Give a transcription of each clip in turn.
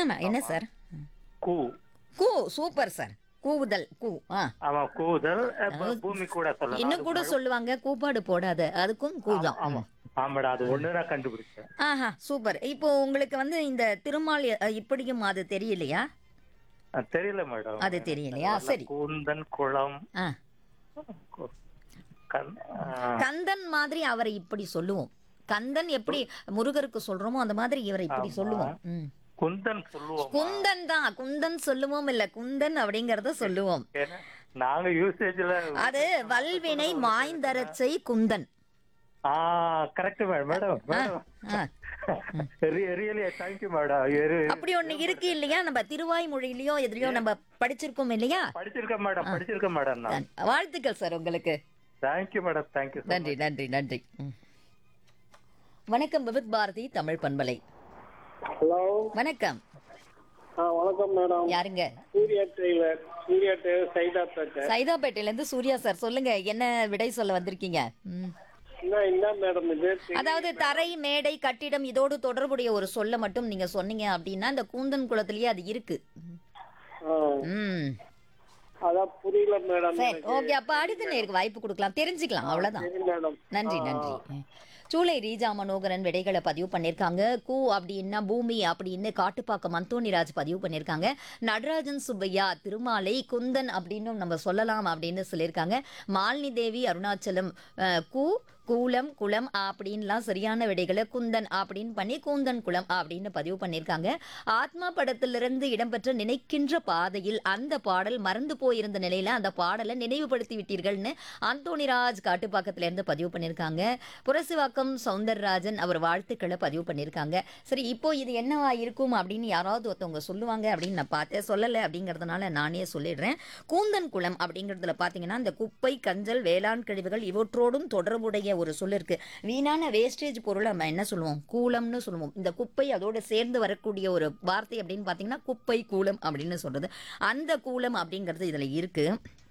என்னண்ணா என்ன சார் கூ கூ சூப்பர் சார் கூவுதல் கூ ஆ ஆமா கூதல் அப்ப பூமி கூட சொல்லலாம் இன்னும் கூட சொல்லுவாங்க கூப்பாடு போடாத அதுக்கும் கூதான் ஆமா ஆமாடா அது ஒண்ணு நான் கண்டுபிடிச்சேன் ஆஹா சூப்பர் இப்போ உங்களுக்கு வந்து இந்த திருமால் அ, இப்படியும் அது தெரியலையா அஹ் தெரியல மேடம் அது தெரியலையா சரி கூந்தன் குளம் ஆ கு- கண்- அஹ் கந்தன் மாதிரி அவரை இப்படி சொல்லுவோம் கந்தன் எப்படி முருகருக்கு சொல்றோமோ அந்த மாதிரி இவரை இப்படி சொல்லுவோம் ம். குந்தன் சொல்லுவோம் குந்தன் தான் குந்தன் சொல்லுவோம் இல்ல குந்தன் அப்படிங்கறத சொல்லுவோம் ஏன்னா நாங்க யூசேஜ்ல அது வல்வினை மாய்ந்தரச்சை குந்தன் ஆ கரெக்ட் மேடம் மேடம் மேடம் ஆ. ரியலி தேங்க்யூ மேடம் அப்படி ஒண்ணு இருக்கு இல்லையா நம்ம திருவாய்மொழியிலயோ எதுலயோ நம்ம படிச்சிருக்கோம் இல்லையா படிச்சிருக்கேன் மேடம் படிச்சிருக்கேன் மேடம் நான் வாழ்த்துக்கள் சார் உங்களுக்கு தேங்க்யூ மேடம் தேங்க்யூ நன்றி நன்றி நன்றி ம். வணக்கம் விவித் பாரதி தமிழ் பண்பலை ஹலோ வணக்கம் ஆ வணக்கம் மேடம் யாருங்க Surya tailor Surya tailor Saidapet சைதாப்பேட்டையில இருந்து சூர்யா சார் சொல்லுங்க என்ன விடை சொல்ல வந்திருக்கீங்க ம். என்ன என்ன மேடம் இது அதாவது தரை மேடை கட்டிடம் இதோடு தொடர்புடைய ஒரு சொல்ல மட்டும் நீங்க சொன்னீங்க அப்படின்னா இந்த கூந்தன் குளத்திலேயே அது இருக்கு ஆ, ம் அதான் புரியல மேடம் சரி ஓகே அப்ப அடுத்த நேருக்கு வாய்ப்பு கொடுக்கலாம் தெரிஞ்சுக்கலாம் அவ்வளவுதான் சரி மேடம் நன்றி நன்றி சூளை ரீஜா மனோகரன் விடைகளை பதிவு பண்ணியிருக்காங்க கூ அப்படின்னா பூமி அப்படின்னு காட்டுப்பாக்கம் அந்தோணிராஜ் பதிவு பண்ணியிருக்காங்க நடராஜன் சுப்பையா திருமாலை குந்தன் அப்படின்னு நம்ம சொல்லலாம் அப்படின்னு சொல்லியிருக்காங்க மாலினி தேவி அருணாச்சலம் அஹ், கூ கூலம் குளம் அப்படின்லாம் சரியான விடைகளை குந்தன் அப்படின்னு பண்ணி கூந்தன் குளம் அப்படின்னு பதிவு பண்ணியிருக்காங்க ஆத்மா படத்திலிருந்து இடம்பெற்ற நினைக்கின்ற பாதையில் அந்த பாடல் மறந்து போயிருந்த நிலையில அந்த பாடலை நினைவுபடுத்தி விட்டீர்கள்னு அந்தோணிராஜ் காட்டுப்பாக்கத்துல இருந்து பதிவு பண்ணியிருக்காங்க புரசிவாக்கம் சவுந்தரராஜன் அவர் வாழ்த்துக்களை பதிவு பண்ணியிருக்காங்க சரி இப்போ இது என்னவா இருக்கும் அப்படின்னு யாராவது ஒருத்தவங்க சொல்லுவாங்க அப்படின்னு நான் பார்த்தேன் சொல்லலை அப்படிங்கிறதுனால நானே சொல்லிடுறேன் கூந்தன் குளம் அப்படிங்கிறதுல பார்த்தீங்கன்னா இந்த குப்பை கஞ்சல் வேளாண் கழிவுகள் இவற்றோடும் தொடர்புடைய ஒரு சொல் இருக்கு வீணான வேஸ்டேஜ் பொருளை நம்ம என்ன சொல்லுவோம் கூலம்னு சொல்லுவோம் இந்த குப்பை அதோட சேர்ந்து வரக்கூடிய ஒரு வார்த்தை அப்படின்னு பார்த்தீங்கன்னா குப்பை கூலம் அப்படின்னு சொல்றது அந்த கூலம் அப்படிங்கிறது இதுல இருக்கு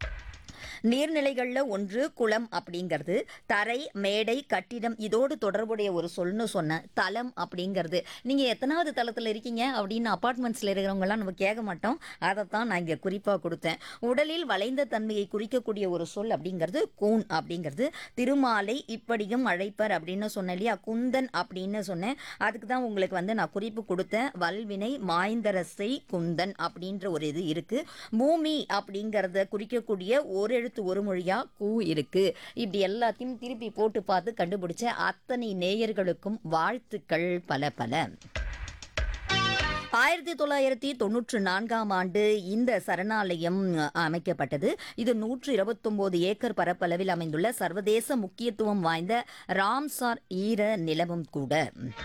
நீர்நிலைகளில் ஒன்று குளம் அப்படிங்கிறது தரை மேடை கட்டிடம் இதோடு தொடர்புடைய ஒரு சொல்னு சொன்ன தலம் அப்படிங்கிறது நீங்கள் எத்தனாவது தளத்தில் இருக்கீங்க அப்படின்னு அப்பார்ட்மெண்ட்ஸில் இருக்கிறவங்கலாம் நம்ம கேட்க மாட்டோம் அதைத்தான் நான் இங்கே குறிப்பாக கொடுத்தேன் உடலில் வளைந்த தன்மையை குறிக்கக்கூடிய ஒரு சொல் அப்படிங்கிறது கூன் அப்படிங்கிறது திருமாலை இப்படியும் அழைப்பர் அப்படின்னு சொன்னேன் இல்லையா குந்தன் அப்படின்னு சொன்னேன் அதுக்கு தான் உங்களுக்கு வந்து நான் குறிப்பு கொடுத்தேன் வல்வினை மாய்ந்தரசை குந்தன் அப்படின்ற ஒரு இது இருக்கு பூமி அப்படிங்கிறத குறிக்கக்கூடிய ஓரெழுத்து ஒரு மொழியா கூ இருக்கு இப்படி எல்லாத்தையும் திருப்பி போட்டு பார்த்து கண்டுபிடிச்ச அத்தனை நேயர்களுக்கும் வாழ்த்துக்கள் பல பல ஆயிரத்தி தொள்ளாயிரத்தி தொண்ணூற்று நான்காம் ஆண்டு இந்த சரணாலயம் அமைக்கப்பட்டது இது நூற்று இருபத்தொன்பது ஏக்கர் பரப்பளவில் அமைந்துள்ள சர்வதேச முக்கியத்துவம் வாய்ந்த ராம்சார் ஈர நிலவும் கூட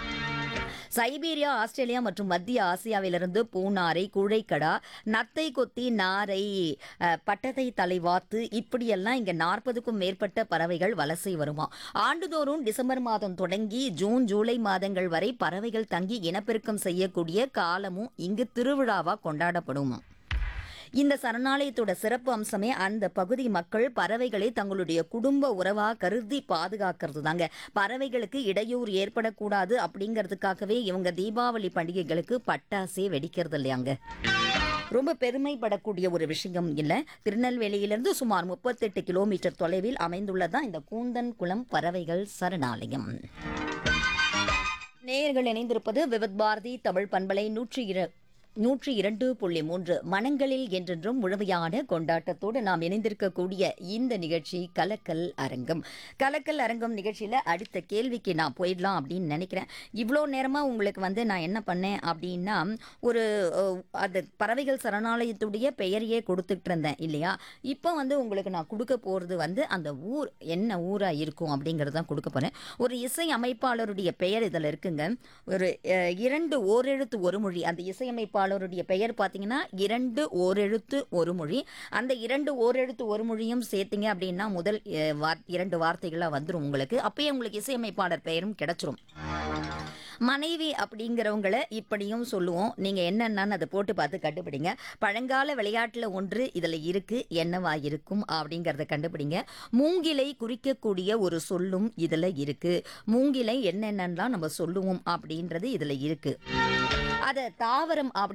சைபீரியா ஆஸ்திரேலியா மற்றும் மத்திய ஆசியாவிலிருந்து பூனாரை குழைக்கடா நத்தை கொத்தி நாரை அஹ், பட்டத்தை தலைவாத்து இப்படியெல்லாம் இங்க நாற்பதுக்கும் மேற்பட்ட பறவைகள் வலசை வருமா ஆண்டுதோறும் டிசம்பர் மாதம் தொடங்கி ஜூன் ஜூலை மாதங்கள் வரை பறவைகள் தங்கி இனப்பெருக்கம் செய்யக்கூடிய காலமும் இங்கு திருவிழாவா கொண்டாடப்படுமா இந்த சரணாலயத்தோட சிறப்பு அம்சமே அந்த பகுதி மக்கள் பறவைகளை தங்களுடைய குடும்ப உறவா கருதி பாதுகாக்கிறது தாங்க பறவைகளுக்கு இடையூறு ஏற்படக்கூடாது அப்படிங்கிறதுக்காகவே இவங்க தீபாவளி பண்டிகைகளுக்கு பட்டாசே வெடிக்கிறது இல்லையாங்க ரொம்ப பெருமைப்படக்கூடிய ஒரு விஷயம் இல்லை திருநெல்வேலியிலிருந்து சுமார் முப்பத்தெட்டு கிலோமீட்டர் தொலைவில் அமைந்துள்ளதான் இந்த கூந்தன் குளம் பறவைகள் சரணாலயம் நேயர்கள் இணைந்திருப்பது விவத் பாரதி தமிழ் பண்பலை நூற்றி இர நூற்றி இரண்டு புள்ளி மூன்று மனங்களில் என்றென்றும் முழுமையான கொண்டாட்டத்தோடு நாம் இணைந்திருக்கக்கூடிய இந்த நிகழ்ச்சி கலக்கல் அரங்கம் கலக்கல் அரங்கம் நிகழ்ச்சியில் அடுத்த கேள்விக்கு நான் போயிடலாம் அப்படின்னு நினைக்கிறேன் இவ்வளோ நேரமாக உங்களுக்கு வந்து நான் என்ன பண்ணேன் அப்படின்னா ஒரு அஹ், அந்த பறவைகள் சரணாலயத்துடைய பெயரையே கொடுத்துட்டு இருந்தேன் இல்லையா இப்போ வந்து உங்களுக்கு நான் கொடுக்க போகிறது வந்து அந்த ஊர் என்ன ஊராக இருக்கும் அப்படிங்கிறது தான் கொடுக்க போகிறேன் ஒரு இசை அமைப்பாளருடைய பெயர் இதில் இருக்குங்க ஒரு அஹ், இரண்டு ஓரெழுத்து ஒரு மொழி அந்த இசையமைப்பாளருடைய பெயர் பார்த்தீங்கன்னா இரண்டு ஓரெழுத்து ஒரு மொழி அந்த இரண்டு ஓரெழுத்து ஒரு மொழியும் சேர்த்தீங்க அப்படின்னா முதல் அஹ், வார்- இரண்டு வார்த்தைகளாக வந்துடும் உங்களுக்கு அப்பயே உங்களுக்கு இசையமைப்பாளர் பெயரும் கிடைச்சிரும் மனைவி அப்படிங்கிறவங்கள இப்படியும் சொல்லுவோம் நீங்க என்னென்னு அதை போட்டு பார்த்து கண்டுபிடிங்க பழங்கால விளையாட்டுல ஒன்று இதுல இருக்கு என்னவா இருக்கும் அப்படிங்கறத கண்டுபிடிங்க மூங்கிலை குறிக்கக்கூடிய ஒரு சொல்லும் இதுல இருக்கு மூங்கிலை என்னென்னலாம் நம்ம சொல்லுவோம் அப்படின்றது இதுல இருக்கு அத தாவரம் அப்படி